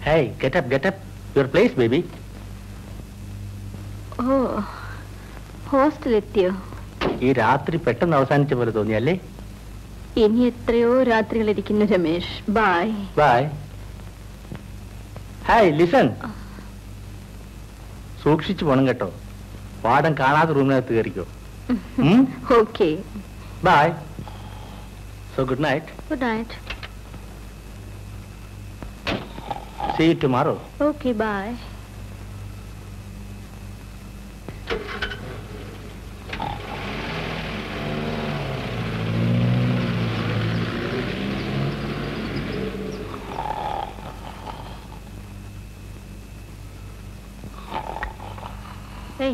Hey, get up, get up. Your place, baby. ഓ ഹോസ്റ്റലെത്തിയോ ഈ രാത്രി പെട്ടെന്ന് അവസാനിച്ച പോലെ തോന്നിയല്ലേ ഇനി എത്രയോ രാത്രികൾ ഇരിക്കുന്നു Ramesh bye bye hi listen സൂക്ഷിച്ചു പോണം കേട്ടോ വാടൻ കാണാതെ റൂമിനകത്ത് കയറിക്കോ okay bye so good night good night see you tomorrow okay bye Hey,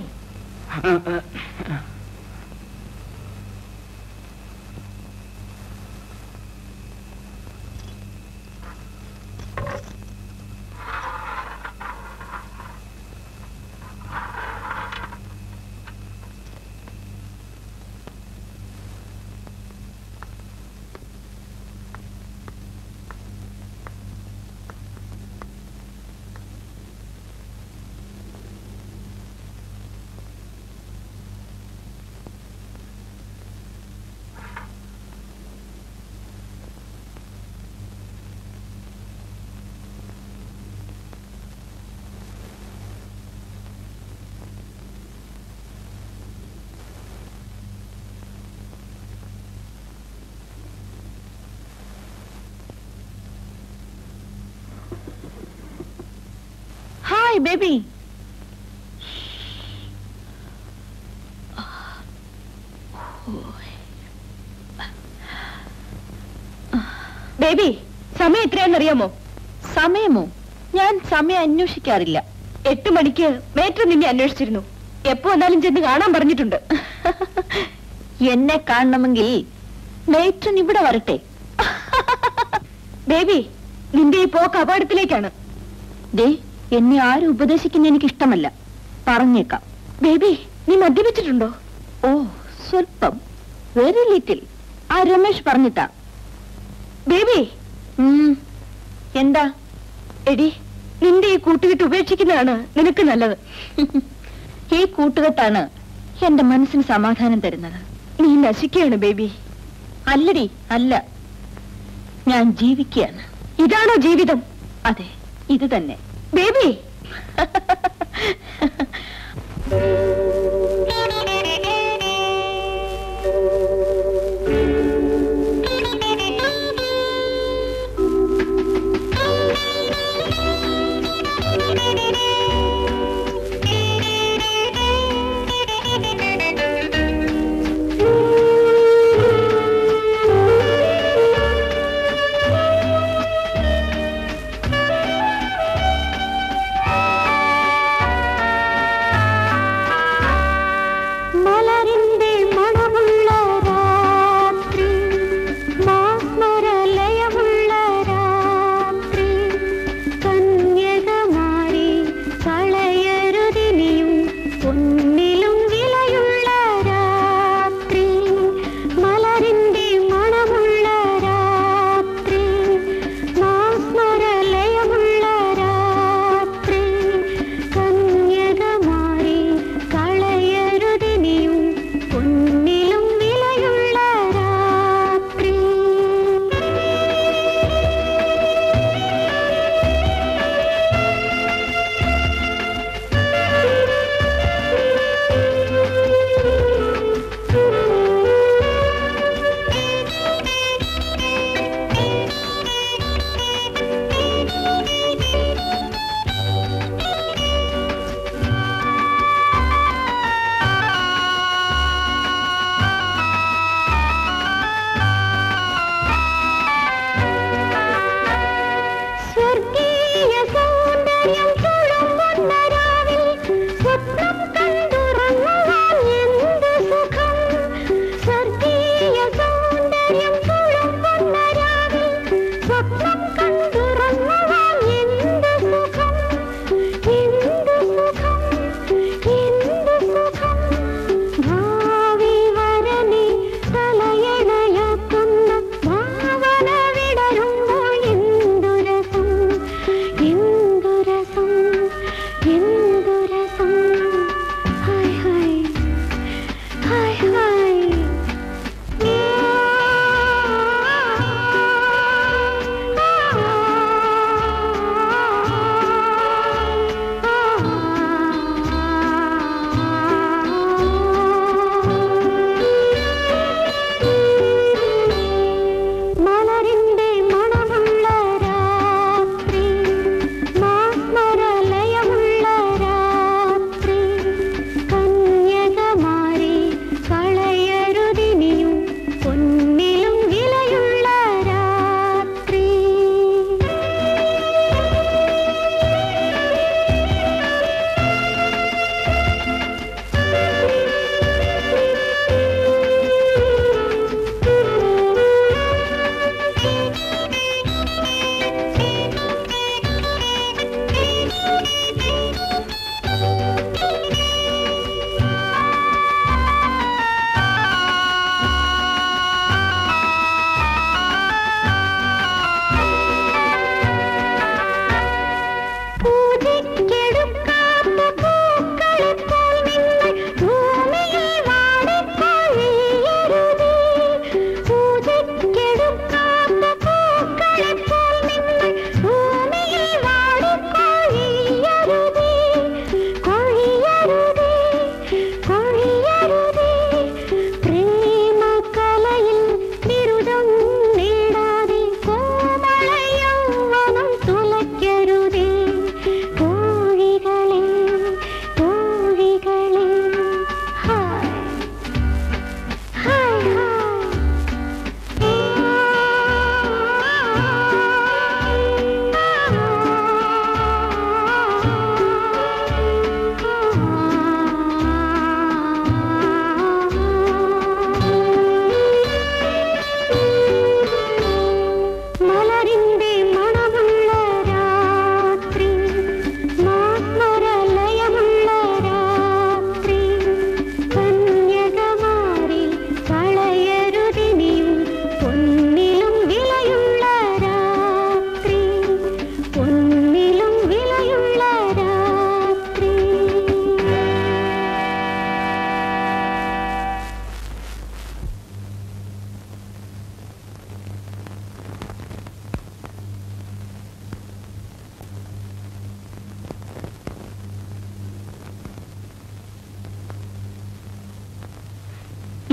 Hi, baby. Baby സമയം എത്രയാണെന്നറിയാമോ സമയമോ ഞാൻ സമയം അന്വേഷിക്കാറില്ല എട്ട് മണിക്ക് മേറ്റർ നിന്നെ അന്വേഷിച്ചിരുന്നു എപ്പോ വന്നാലും ചെന്ന് കാണാൻ പറഞ്ഞിട്ടുണ്ട് എന്നെ കാണണമെങ്കിൽ മേറ്റൻ ഇവിടെ വരട്ടെ ബേബി നിന്റെ ഈ പോക്ക് അപകടത്തിലേക്കാണ് ദേ എന്നെ ആരും ഉപദേശിക്കുന്ന എനിക്ക് ഇഷ്ടമല്ല പറഞ്ഞേക്കാം ബേബി നീ മദ്യപിച്ചിട്ടുണ്ടോ ഓ സ്വല്പം വെരി ലിറ്റിൽ ആ രമേശ് പറഞ്ഞിട്ടാ ബേബി എന്താ എടി നിന്റെ ഈ കൂട്ടുകെട്ട് ഉപേക്ഷിക്കുന്നതാണ് നിനക്ക് നല്ലത് ഈ കൂട്ടുകെട്ടാണ് എന്റെ മനസ്സിന് സമാധാനം തരുന്നത് നീ നശിക്കുകയാണ് ബേബി അല്ലടി അല്ല ഞാൻ ജീവിക്കുകയാണ് ഇതാണോ ജീവിതം അതെ ഇത് തന്നെ ബേബി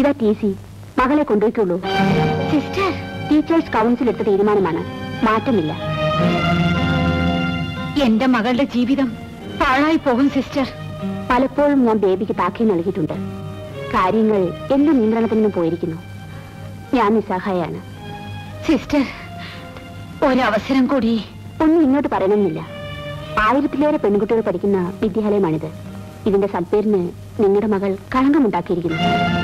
ഇതാ ടി സി മകളെ കൊണ്ടുപോയിക്കുള്ളൂ സിസ്റ്റർ ടീച്ചേഴ്സ് കൗൺസിൽ എടുത്ത തീരുമാനമാണ് മാറ്റമില്ല എന്റെ മകളുടെ ജീവിതം പാഴായി പോകും സിസ്റ്റർ പലപ്പോഴും ഞാൻ ബേബിക്ക് താക്കീൽ നൽകിയിട്ടുണ്ട് കാര്യങ്ങൾ എന്റെ നിയന്ത്രണത്തിൽ നിന്ന് പോയിരിക്കുന്നു ഞാൻ നിസ്സഹായാണ് സിസ്റ്റർ ഒരവസരം കൂടി ഒന്നും ഇങ്ങോട്ട് പറയണമെന്നില്ല ആയിരത്തിലേറെ പെൺകുട്ടികൾ പഠിക്കുന്ന വിദ്യാലയമാണിത് ഇതിന്റെ സൽപ്പേരിന് നിങ്ങളുടെ മകൾ കളങ്കമുണ്ടാക്കിയിരിക്കുന്നു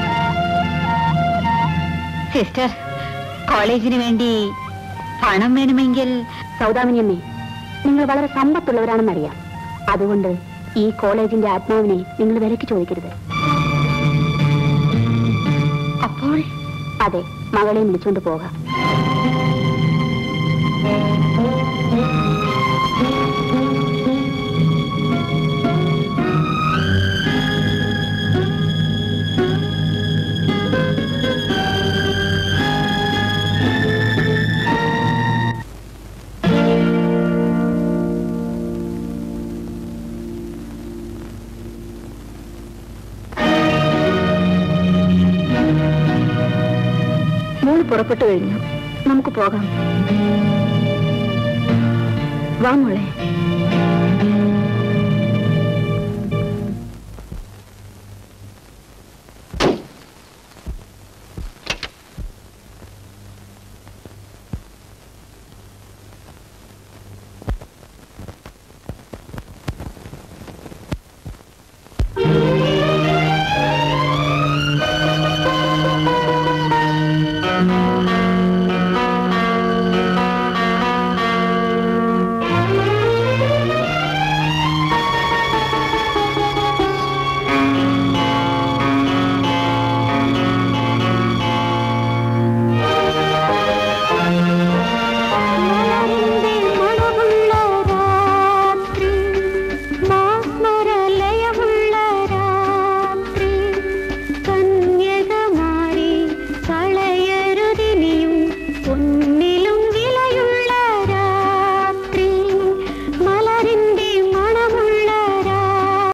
സിസ്റ്റർ കോളേജിന് വേണ്ടി പണം വേണമെങ്കിൽ സൗദാമിനിയമ്മേ നിങ്ങൾ വളരെ സമ്പത്തുള്ളവരാണെന്നറിയാം അതുകൊണ്ട് ഈ കോളേജിന്റെ ആത്മാവിനെ നിങ്ങൾ വിലക്ക് ചോദിക്കരുത് അപ്പോൾ അതെ മകളെയും വിളിച്ചുകൊണ്ട് പോകാം മോള് പുറപ്പെട്ടു കഴിഞ്ഞു നമുക്ക് പോകാം വാ മോളെ